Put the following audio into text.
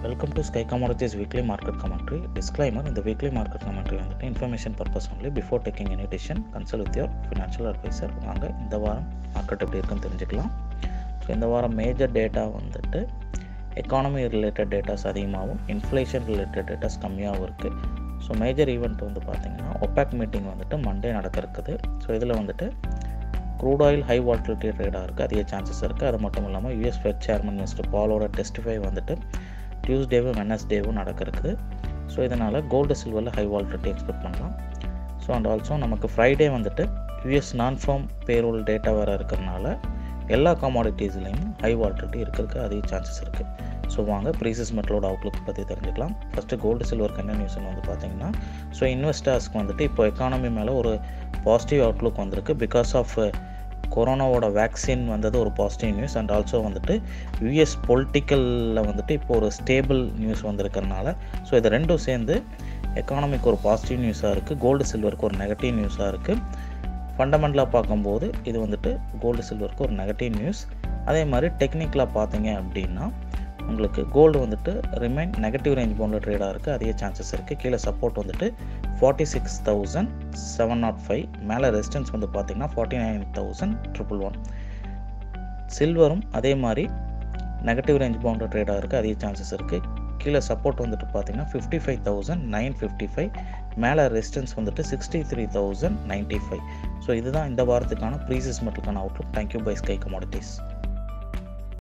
welcome to Sky Commodities weekly market commentary disclaimer இந்த weekly market commentary வந்துட்டு information purpose only before taking any decision consult with your financial advisor வாங்க இந்த வாரம் market எப்படி இருக்குன்னு தெரிஞ்சுக்கலாம் ஸோ இந்த வாரம் மேஜர் டேட்டா வந்துட்டு எக்கானமி ரிலேட்டட் டேட்டாஸ் அதிகமாகவும் இன்ஃப்ளேஷன் ரிலேட்டட் டேட்டாஸ் கம்மியாகவும் இருக்குது ஸோ மேஜர் ஈவெண்ட் வந்து பார்த்திங்கன்னா ஒப்பேக் மீட்டிங் வந்துட்டு மண்டே நடக்க இருக்குது ஸோ இதில் வந்துட்டு க்ரூட் ஆயில் ஹை வால்டிலிட்டி ட்ரேடாக இருக்குது அதிக சான்சஸ் இருக்குது அது மட்டும் இல்லாமல் யூஎஸ் ஃபெட் சேர்மன் மிஸ்டர் பாலோட டெஸ்டிஃபை வந்துட்டு டியூஸ்டேவும் வெனஸ்டேவும் நடக்க இருக்குது ஸோ இதனால் கோல்டு சில்வரில் ஹை வால்டிலிட்டி எக்ஸ்பெக்ட் பண்ணலாம் ஸோ அண்ட் ஆல்சோ நமக்கு ஃப்ரைடே வந்துட்டு US non farm payroll data வேறு இருக்கிறனால எல்லா கமாடிட்டிஸ்லேயும் ஹை வால்டிலிட்டி இருக்கிறதுக்கு அதிக சான்சஸ் இருக்குது ஸோ வாங்க ப்ரீசஸ் மெட்டலோட அவுட்லுக் பற்றி தெரிஞ்சுக்கலாம் ஃபஸ்ட்டு கோல்டு சில்வருக்கு என்ன நியூஸ்னு வந்து பார்த்தீங்கன்னா ஸோ இன்வெஸ்டர்ஸ்க்கு வந்துட்டு இப்போ எக்கானமி மேலே ஒரு பாசிட்டிவ் அவுட்லுக் வந்திருக்கு பிகாஸ் ஆஃப் கொரோனாவோட வேக்சின் வந்தது ஒரு பாசிட்டிவ் நியூஸ் அண்ட் ஆல்சோ வந்துட்டு யூஎஸ் பொலிட்டிக்கலில் வந்துட்டு இப்போ ஒரு ஸ்டேபிள் நியூஸ் வந்திருக்கிறனால ஸோ இது ரெண்டும் சேர்ந்து எக்கானமிக்கு ஒரு பாசிட்டிவ் நியூஸாக இருக்குது கோல்டு சில்வருக்கு ஒரு நெகட்டிவ் நியூஸாக இருக்குது ஃபண்டமெண்டலாக பார்க்கும்போது இது வந்துட்டு கோல்டு சில்வருக்கு ஒரு நெகட்டிவ் நியூஸ் அதே மாதிரி டெக்னிக்கலாக பார்த்தீங்க அப்படின்னா உங்களுக்கு கோல்டு வந்துட்டு ரிமைன் நெகட்டிவ் ரேஞ்ச் பவுண்டில் ட்ரேடாக இருக்குது அதிக சான்சஸ் இருக்குது கீழே சப்போர்ட் வந்துட்டு forty six thousand seven nought five மேலே ரெசிஸ்டன்ஸ் வந்து பார்த்தீங்கன்னா forty nine thousand triple one சில்வரும் அதே மாதிரி நெகட்டிவ் ரேஞ்ச் பவுண்டர் ட்ரேடாக இருக்குது அதிக சான்சஸ் இருக்குது கீழே சப்போர்ட் வந்துட்டு பார்த்தீங்கன்னா fifty five thousand nine fifty five மேலே ரெசிஸ்டன்ஸ் வந்துட்டு sixty three thousand ninety five so இதுதான் இந்த வாரத்துக்கான ப்ரீசஸ் மெட்டலுக்கான outlook thank you bye Sky commodities